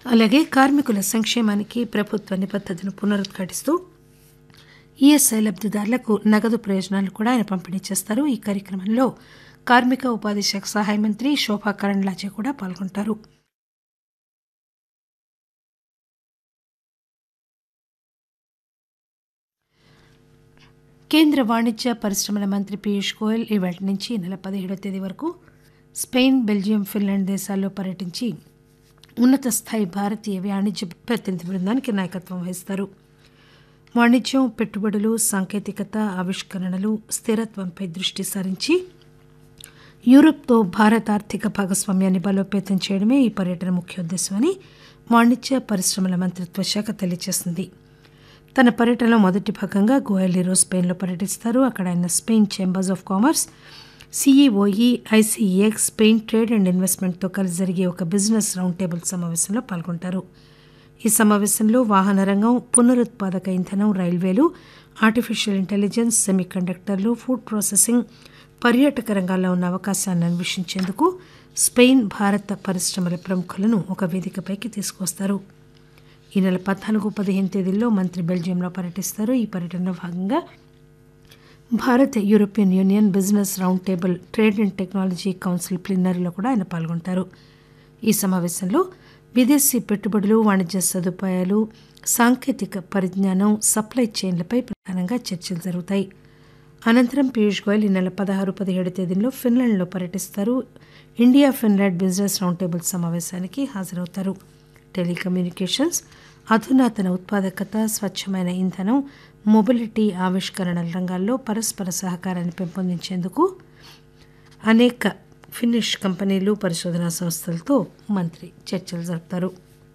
అలాగే కార్మికుల సంక్షేమానికి ప్రభుత్వ నిబద్దతను పునరుద్ఘాటిస్తూ ఈఎస్ఐ లబ్దిదారులకు నగదు ప్రయోజనాలు కూడా ఆయన పంపిణీ చేస్తారు ఈ కార్యక్రమంలో కార్మిక ఉపాధి శాఖ సహాయ మంత్రి శోభా కరండ్లాజే కూడా పాల్గొంటారు కేంద్ర వాణిజ్య పరిశ్రమల మంత్రి పీయూష్ గోయల్ ఈవేళ నుంచి ఈ నెల పదిహేడవ తేదీ వరకు స్పెయిన్ బెల్జియం ఫిన్లాండ్ దేశాల్లో పర్యటించి ఉన్నత స్థాయి భారతీయ వాణిజ్య ప్రతినిధి బృందానికి నాయకత్వం వహిస్తారు వాణిజ్యం పెట్టుబడులు సాంకేతికత ఆవిష్కరణలు స్థిరత్వంపై దృష్టి సారించి యూరప్తో భారత్ ఆర్థిక భాగస్వామ్యాన్ని బలోపేతం చేయడమే ఈ పర్యటన ముఖ్య ఉద్దేశమని వాణిజ్య పరిశ్రమల మంత్రిత్వ శాఖ తెలియజేసింది తన పర్యటనలో మొదటి భాగంగా గోయల్ ఈరోజు స్పెయిన్లో పర్యటిస్తారు అక్కడ ఆయన Spain chambers of commerce CEOE ICEX Spain trade and ఇన్వెస్ట్మెంట్తో కలిసి జరిగే ఒక బిజినెస్ రౌండ్ టేబుల్ సమావేశంలో పాల్గొంటారు ఈ సమావేశంలో వాహన రంగం పునరుత్పాదక ఇంధనం రైల్వేలు ఆర్టిఫిషియల్ ఇంటెలిజెన్స్ సెమీ కండక్టర్లు ఫుడ్ ప్రాసెసింగ్ పర్యాటక రంగాల్లో ఉన్న అవకాశాన్ని అన్వేషించేందుకు స్పెయిన్ భారత పరిశ్రమల ప్రముఖులను ఒక వేదికపైకి తీసుకొస్తారు ఈ నెల పద్నాలుగు పదిహేను తేదీల్లో మంత్రి బెల్జియంలో పర్యటిస్తారు ఈ పర్యటనలో భాగంగా Bharat European Union business round table trade and technology council ప్లీనరీలో కూడా ఆయన పాల్గొంటారు ఈ సమావేశంలో విదేశీ పెట్టుబడులు వాణిజ్య సదుపాయాలు సాంకేతిక పరిజ్ఞానం సప్లై చైన్లపై ప్రధానంగా చర్చలు జరుగుతాయి అనంతరం పీయూష్ గోయల్ ఈ నెల పదహారు పదిహేడు తేదీల్లో ఫిన్లాండ్లో పర్యటిస్తారు India Finland business round table సమావేశానికి హాజరవుతారు టెలికమ్యూనికేషన్స్ అధునాతన ఉత్పాదకత స్వచ్ఛమైన ఇంధనం మొబిలిటీ ఆవిష్కరణల రంగాల్లో పరస్పర సహకారాన్ని పెంపొందించేందుకు అనేక ఫిన్నిష్ కంపెనీలు పరిశోధనా సంస్థలతో మంత్రి చర్చలు జరుపుతారు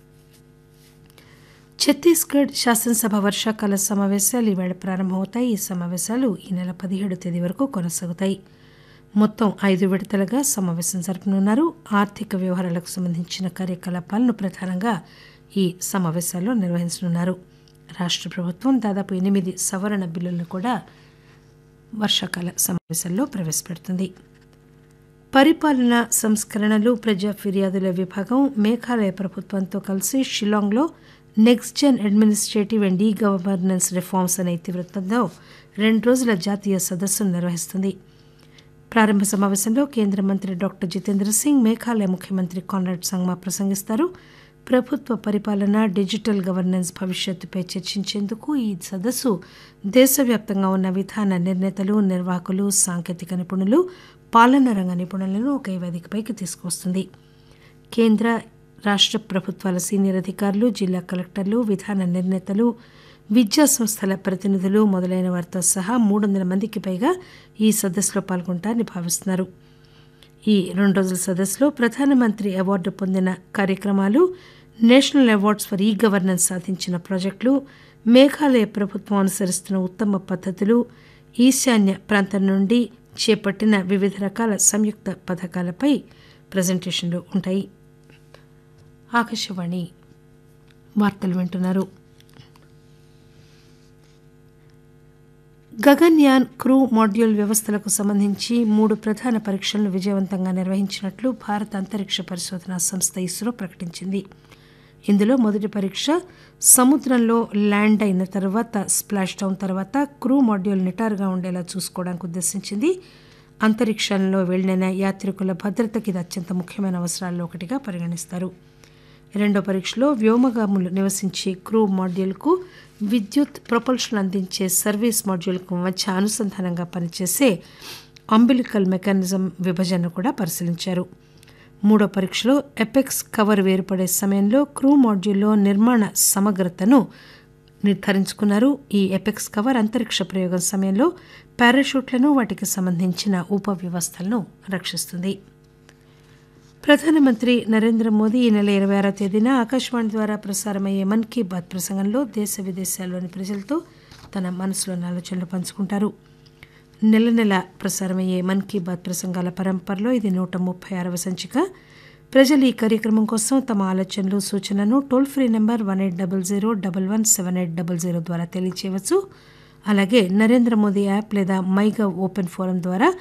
ఛత్తీస్గఢ్ శాసనసభ వర్షాకాల సమావేశాలు ఈవేళ ప్రారంభమవుతాయి ఈ సమావేశాలు ఈ నెల పదిహేడు తేదీ వరకు కొనసాగుతాయి మొత్తం ఐదు విడతలుగా సమావేశం జరపనున్నారు ఆర్థిక వ్యవహారాలకు సంబంధించిన కార్యకలాపాలను ప్రధానంగా ఈ సమావేశాల్లో నిర్వహించనున్నారు రాష్ట్ర ప్రభుత్వం దాదాపు ఎనిమిది సవరణ బిల్లులను కూడా వర్షాకాల సమావేశాల్లో ప్రవేశపెడుతుంది పరిపాలన సంస్కరణలు ప్రజా ఫిర్యాదుల విభాగం మేఘాలయ ప్రభుత్వంతో కలిసి షిలాంగ్లో next gen administrative and e governance reforms అనే ఇతివృత్తంలో రెండు రోజుల జాతీయ సదస్సును నిర్వహిస్తుంది ప్రారంభ సమావేశంలో కేంద్ర మంత్రి డాక్టర్ జితేంద్ర సింగ్ మేఘాలయ ముఖ్యమంత్రి కాన్రాడ్ సంగ్మా ప్రసంగిస్తారు ప్రభుత్వ పరిపాలన డిజిటల్ గవర్నెన్స్ భవిష్యత్తుపై చర్చించేందుకు ఈ సదస్సు దేశవ్యాప్తంగా ఉన్న విధాన నిర్ణేతలు నిర్వాహకులు సాంకేతిక నిపుణులు పాలనా రంగ నిపుణులను ఒకే వేదికపైకి తీసుకువస్తుంది కేంద్ర రాష్ట్ర ప్రభుత్వాల సీనియర్ అధికారులు జిల్లా కలెక్టర్లు విధాన నిర్ణేతలు విద్యా సంస్థల ప్రతినిధులు మొదలైన వారితో సహా మూడు వందల మందికి పైగా ఈ సదస్సులో పాల్గొంటారని భావిస్తున్నారు ఈ రెండు రోజుల సదస్సులో ప్రధానమంత్రి అవార్డు పొందిన కార్యక్రమాలు national awards for e governance సాధించిన ప్రాజెక్టులు మేఘాలయ ప్రభుత్వం అనుసరిస్తున్న ఉత్తమ పద్ధతులు ఈశాన్య ప్రాంతం నుండి చేపట్టిన వివిధ రకాల సంయుక్త పథకాలపై ప్రజెంటేషన్లు ఉంటాయి ఆకాశవాణి వార్తలు వింటున్నారు గగన్యాన్ క్రూ మాడ్యూల్ వ్యవస్థలకు సంబంధించి మూడు ప్రధాన పరీక్షలను విజయవంతంగా నిర్వహించినట్లు భారత అంతరిక్ష పరిశోధనా సంస్థ ఇస్రో ప్రకటించింది ఇందులో మొదటి పరీక్ష సముద్రంలో ల్యాండ్ అయిన తర్వాత స్ప్లాష్ డౌన్ తర్వాత క్రూ మాడ్యూల్ నిటారుగా ఉండేలా చూసుకోవడానికి ఉద్దేశించింది అంతరిక్షంలో వెళ్లిన యాత్రికుల భద్రతకి ఇది అత్యంత ముఖ్యమైన అవసరాల్లో ఒకటిగా పరిగణిస్తారు రెండో పరీక్షలో వ్యోమగాములు నివసించే క్రూ మాడ్యూల్కు విద్యుత్ ప్రొపల్షన్ అందించే సర్వీస్ మాడ్యూల్కు మధ్య అనుసంధానంగా పనిచేసే అంబిలికల్ మెకానిజం విభజన కూడా పరిశీలించారు మూడో పరీక్షలో ఎపెక్స్ కవర్ వేరుపడే సమయంలో క్రూ మాడ్యూల్లో నిర్మాణ సమగ్రతను నిర్ధారించుకున్నారు ఈ ఎపెక్స్ కవర్ అంతరిక్ష ప్రయోగం సమయంలో పారాషూట్లను వాటికి సంబంధించిన ఉప వ్యవస్థలను రక్షిస్తుంది ప్రధానమంత్రి నరేంద్ర మోదీ ఈ నెల ఇరవై ఆరో తేదీన ఆకాశవాణి ద్వారా ప్రసారమయ్యే మన్ కీ బాత్ ప్రసంగంలో దేశ విదేశాల్లోని ప్రజలతో తన మనసులోని ఆలోచనలు పంచుకుంటారు నెల నెల ప్రసారమయ్యే మన్ కీ బాత్ ప్రసంగాల పరంపరలో ఇది నూట ముప్పై ఆరవ సంచిక ప్రజలు ఈ కార్యక్రమం కోసం తమ ఆలోచనలు సూచనను toll free number one eight double zero double one seven eight double zero ద్వారా తెలియచేయవచ్చు అలాగే నరేంద్ర మోదీ యాప్ లేదా మైగవ్ ఓపెన్ ఫోరం ద్వారా